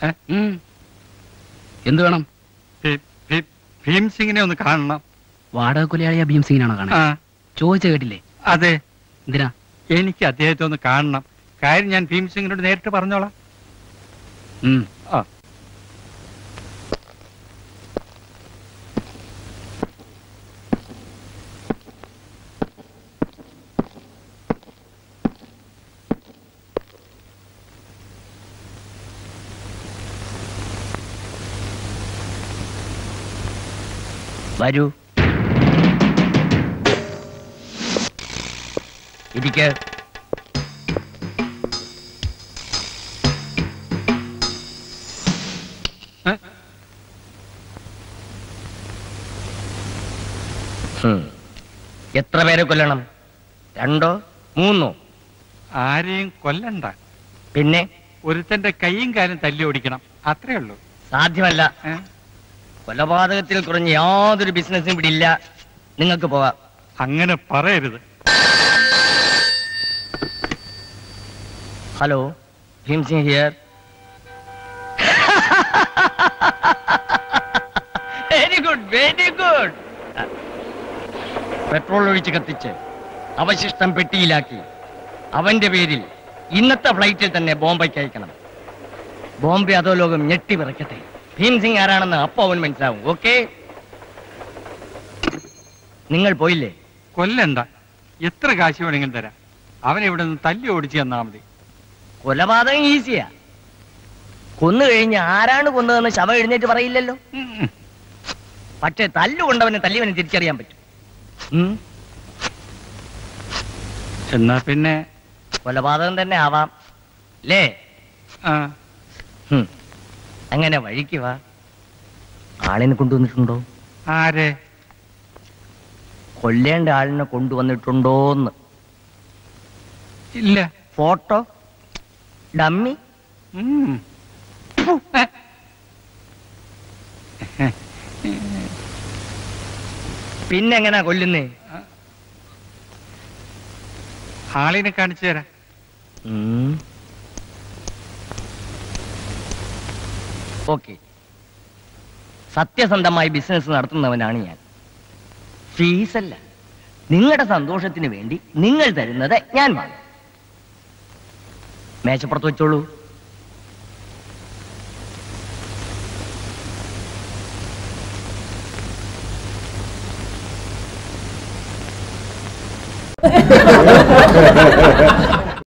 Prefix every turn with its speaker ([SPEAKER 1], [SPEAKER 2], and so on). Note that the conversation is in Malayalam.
[SPEAKER 1] ഏ?
[SPEAKER 2] ഉം. എന്ത് വേണം
[SPEAKER 1] ഭീ- ഭീ- ഭീം സിംഗിനെ ഒന്ന് കാണണം
[SPEAKER 2] വാടക കൊലയാളിയ ഭീം സിംഗിനാണോ
[SPEAKER 1] ആ
[SPEAKER 2] കാണാൻ ചോദിച്ച കേട്ടില്ലേ
[SPEAKER 1] അതെ
[SPEAKER 2] എന്തിനാ
[SPEAKER 1] എനിക്ക് അദ്ദേഹത്തെ ഒന്ന് കാണണം കാര്യം ഞാൻ ഭീം സിംഗിനോട് നേരിട്ട് പറഞ്ഞോളാം
[SPEAKER 2] ഉം.
[SPEAKER 1] ആ
[SPEAKER 3] വരൂ ഇരിക്ക്
[SPEAKER 1] ഏ?
[SPEAKER 3] ഹും. എത്ര പേരെ കൊല്ലണം രണ്ടോ മൂന്നോ
[SPEAKER 1] ആരെയും കൊല്ലണ്ട
[SPEAKER 3] പിന്നെ
[SPEAKER 1] ഒരുത്തന്റെ കൈയും കാലും തല്ലി ഓടിക്കണം അത്രേ ഉള്ളൂ
[SPEAKER 3] സാധ്യമല്ല
[SPEAKER 1] ഏ?
[SPEAKER 3] കൊലപാതകത്തിൽ കുറഞ്ഞ് യാതൊരു ബിസിനസ്സും ഇവിടെ ഇല്ല നിങ്ങൾക്ക് പോവാം
[SPEAKER 1] അങ്ങനെ പറയരുത്
[SPEAKER 3] hello Bhim Singh here very good very good petrol ഒഴിച്ച് കത്തിച്ച് അവശിഷ്ടം പെട്ടിയിലാക്കി അവന്റെ പേരിൽ ഇന്നത്തെ ഫ്ലൈറ്റിൽ തന്നെ ബോംബെക്ക് അയക്കണം ബോംബെ അതോ ലോകം ഞെട്ടി വിറയ്ക്കട്ടെ ഭീം സിംഗ് ആരാണെന്ന് അപ്പോ അവൻ മനസ്സിലാവും ഓക്കെ നിങ്ങൾ പോയില്ലേ
[SPEAKER 1] കൊല്ലണ്ട എത്ര കാശ് വേണമെങ്കിലും തരാം അവനെ ഇവിടെ നിന്ന് തല്ലി ഓടിച്ച് തന്നാ മതി
[SPEAKER 3] കൊലപാതകം ഈസിയാ കൊന്നു കഴിഞ്ഞ് ആരാണ് കൊന്നതെന്ന് ശവം എഴുന്നേറ്റ് പറയില്ലല്ലോ
[SPEAKER 1] ഉം.
[SPEAKER 3] പക്ഷേ തല്ലുകൊണ്ടവനെ തല്ലിയവനെ തിരിച്ചറിയാൻ പറ്റും ഉം.
[SPEAKER 1] എന്നാ പിന്നെ
[SPEAKER 3] കൊലപാതകം തന്നെ ആവാം അല്ലേ
[SPEAKER 1] ആ
[SPEAKER 3] ഹും. അങ്ങനെ വഴിക്ക് വാ ആളിനെ കൊണ്ടുവന്നിട്ടുണ്ടോ
[SPEAKER 1] ആരെ
[SPEAKER 3] കൊല്ലേണ്ട ആളിനെ കൊണ്ടുവന്നിട്ടുണ്ടോന്ന്
[SPEAKER 1] ഇല്ല
[SPEAKER 3] ഫോട്ടോ ഡമ്മി
[SPEAKER 1] ഉം. ഫു, ഏ.
[SPEAKER 3] പിന്നെ എങ്ങനാ കൊല്ലുന്നേ
[SPEAKER 1] ആളിനെ കാണിച്ചു തരാം
[SPEAKER 3] ഓക്കെ സത്യസന്ധമായി ബിസിനസ് നടത്തുന്നവനാണ് ഞാൻ ഫീസല്ല നിങ്ങളുടെ സന്തോഷത്തിന് വേണ്ടി നിങ്ങൾ തരുന്നത് ഞാൻ വാങ്ങും മേശപ്പുറത്ത് വെച്ചോളൂ